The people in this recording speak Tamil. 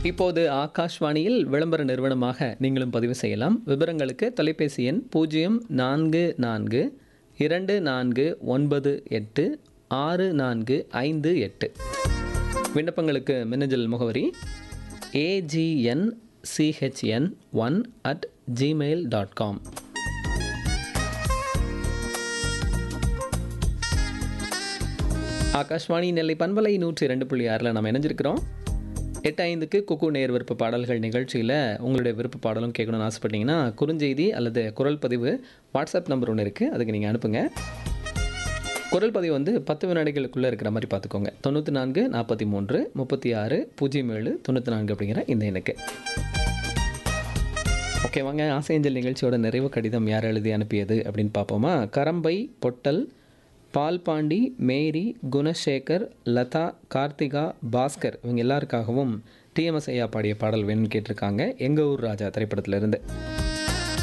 இப்போது ஆகாஷ்வாணியில் விளம்பர நிறுவனமாக நீங்களும் பதிவு செய்யலாம் விவரங்களுக்கு தொலைபேசி எண் பூஜ்ஜியம் நான்கு நான்கு இரண்டு நான்கு ஒன்பது எட்டு ஆறு நான்கு ஐந்து எட்டு விண்ணப்பங்களுக்கு மின்னஞ்சல் முகவரி A G N C H N one at Gmail dot com Akashvani Nellai பண்பலை நூற்றி ரெண்டு புள்ளி ஆறில் நம்ம இணைஞ்சிருக்கிறோம் எட்டு ஐந்துக்கு குக்கு நேர் விருப்ப பாடல்கள் நிகழ்ச்சியில் உங்களுடைய விருப்ப பாடலும் கேட்கணும்னு ஆசைப்பட்டீங்கன்னா குறுஞ்செய்தி அல்லது குரல் பதிவு வாட்ஸ்அப் நம்பர் ஒன்று இருக்குது அதுக்கு நீங்கள் அனுப்புங்க குரல் பதிவு வந்து பத்து வினாடிகளுக்குள்ளே இருக்கிற மாதிரி பார்த்துக்கோங்க தொண்ணூற்றி நான்கு நாற்பத்தி மூன்று முப்பத்தி ஆறு பூஜ்ஜியம் ஏழு தொண்ணூற்றி நான்கு அப்படிங்கிற இந்த எண்ணுக்கு ஓகே வாங்க ஆசையஞ்சல் நிகழ்ச்சியோட நிறைவு கடிதம் யார் எழுதி அனுப்பியது அப்படின்னு பார்ப்போமா கரம்பை பொட்டல் பால்பாண்டி மேரி குணசேகர் லதா கார்த்திகா பாஸ்கர் இவங்க எல்லாருக்காகவும் டிஎம்எஸ் ஐயா பாடிய பாடல் வேணும்னு கேட்டிருக்காங்க எங்கள் ஊர் ராஜா திரைப்படத்திலிருந்து